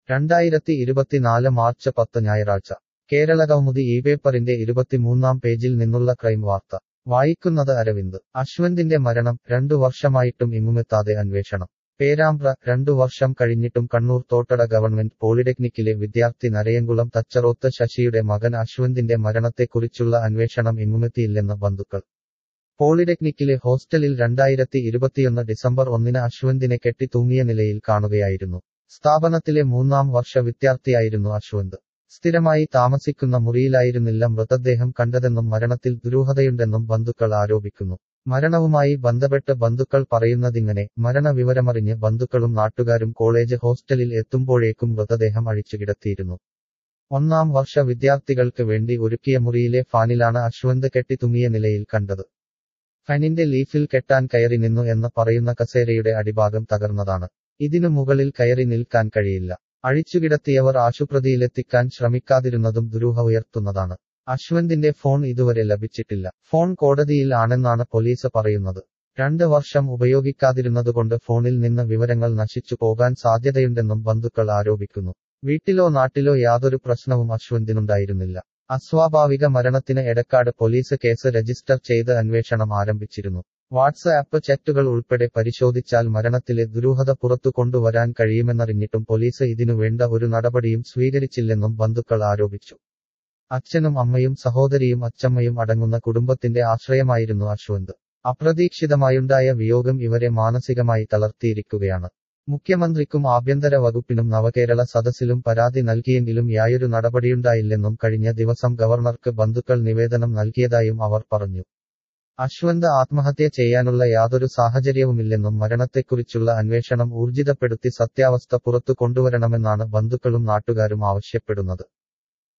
രണ്ടായിരത്തി ഇരുപത്തിനാല് മാർച്ച് പത്ത് ഞായറാഴ്ച കേരളകൗമുദി ഈ പേപ്പറിന്റെ ഇരുപത്തിമൂന്നാം പേജിൽ നിന്നുള്ള ക്രൈം വാർത്ത വായിക്കുന്നത് അരവിന്ദ് അശ്വന്തിന്റെ മരണം രണ്ടു വർഷമായിട്ടും ഇങ്ങുമെത്താതെ അന്വേഷണം പേരാമ്പ്ര രണ്ടു വർഷം കഴിഞ്ഞിട്ടും കണ്ണൂർ തോട്ടട ഗവൺമെന്റ് പോളിടെക്നിക്കിലെ വിദ്യാർത്ഥി നരയങ്കുളം തച്ചറോത്ത് ശശിയുടെ മകൻ അശ്വന്തിന്റെ മരണത്തെക്കുറിച്ചുള്ള അന്വേഷണം എങ്ങുമെത്തിയില്ലെന്ന് ബന്ധുക്കൾ പോളിടെക്നിക്കിലെ ഹോസ്റ്റലിൽ രണ്ടായിരത്തി ഇരുപത്തിയൊന്ന് ഡിസംബർ ഒന്നിന് അശ്വന്തിനെ കെട്ടി തൂങ്ങിയ നിലയിൽ കാണുകയായിരുന്നു സ്ഥാപനത്തിലെ മൂന്നാം വർഷ വിദ്യാർത്ഥിയായിരുന്നു അശ്വന്ത് സ്ഥിരമായി താമസിക്കുന്ന മുറിയിലായിരുന്നില്ല മൃതദേഹം കണ്ടതെന്നും മരണത്തിൽ ദുരൂഹതയുണ്ടെന്നും ബന്ധുക്കൾ ആരോപിക്കുന്നു മരണവുമായി ബന്ധപ്പെട്ട് ബന്ധുക്കൾ പറയുന്നതിങ്ങനെ മരണവിവരമറിഞ്ഞ് ബന്ധുക്കളും നാട്ടുകാരും കോളേജ് ഹോസ്റ്റലിൽ എത്തുമ്പോഴേക്കും മൃതദേഹം അഴിച്ചുകിടത്തിയിരുന്നു ഒന്നാം വർഷ വിദ്യാർത്ഥികൾക്ക് വേണ്ടി ഒരുക്കിയ മുറിയിലെ ഫാനിലാണ് അശ്വന്ത് കെട്ടി തുങ്ങിയ നിലയിൽ കണ്ടത് ഫനിന്റെ ലീഫിൽ കെട്ടാൻ കയറി നിന്നു എന്ന് പറയുന്ന കസേരയുടെ അടിഭാഗം തകർന്നതാണ് ഇതിനു മുകളിൽ കയറി നിൽക്കാൻ കഴിയില്ല അഴിച്ചുകിടത്തിയവർ ആശുപത്രിയിലെത്തിക്കാൻ ശ്രമിക്കാതിരുന്നതും ദുരൂഹ ഉയർത്തുന്നതാണ് അശ്വന്തിന്റെ ഫോൺ ഇതുവരെ ലഭിച്ചിട്ടില്ല ഫോൺ കോടതിയിൽ ആണെന്നാണ് പോലീസ് പറയുന്നത് രണ്ട് വർഷം ഉപയോഗിക്കാതിരുന്നതുകൊണ്ട് ഫോണിൽ നിന്ന് വിവരങ്ങൾ നശിച്ചു പോകാൻ സാധ്യതയുണ്ടെന്നും ബന്ധുക്കൾ ആരോപിക്കുന്നു വീട്ടിലോ നാട്ടിലോ യാതൊരു പ്രശ്നവും അശ്വന്തിനുണ്ടായിരുന്നില്ല അസ്വാഭാവിക മരണത്തിന് എടക്കാട് പോലീസ് കേസ് രജിസ്റ്റർ ചെയ്ത് അന്വേഷണം ആരംഭിച്ചിരുന്നു വാട്സ്ആപ്പ് ചാറ്റുകൾ ഉൾപ്പെടെ പരിശോധിച്ചാൽ മരണത്തിലെ ദുരൂഹത പുറത്തു കൊണ്ടുവരാൻ കഴിയുമെന്നറിഞ്ഞിട്ടും പോലീസ് ഇതിനു വേണ്ട ഒരു നടപടിയും സ്വീകരിച്ചില്ലെന്നും ബന്ധുക്കൾ ആരോപിച്ചു അച്ഛനും അമ്മയും സഹോദരിയും അച്ചമ്മയും അടങ്ങുന്ന കുടുംബത്തിന്റെ ആശ്രയമായിരുന്നു അശ്വന്ത് അപ്രതീക്ഷിതമായുണ്ടായ വിയോഗം ഇവരെ മാനസികമായി തളർത്തിയിരിക്കുകയാണ് മുഖ്യമന്ത്രിക്കും ആഭ്യന്തര വകുപ്പിനും നവകേരള സദസ്സിലും പരാതി നൽകിയെങ്കിലും യാതൊരു നടപടിയുണ്ടായില്ലെന്നും കഴിഞ്ഞ ദിവസം ഗവർണർക്ക് ബന്ധുക്കൾ നിവേദനം നൽകിയതായും അവർ പറഞ്ഞു അശ്വന്ത് ആത്മഹത്യ ചെയ്യാനുള്ള യാതൊരു സാഹചര്യവുമില്ലെന്നും മരണത്തെക്കുറിച്ചുള്ള അന്വേഷണം ഊർജിതപ്പെടുത്തി സത്യാവസ്ഥ പുറത്തു കൊണ്ടുവരണമെന്നാണ് ബന്ധുക്കളും നാട്ടുകാരും ആവശ്യപ്പെടുന്നത്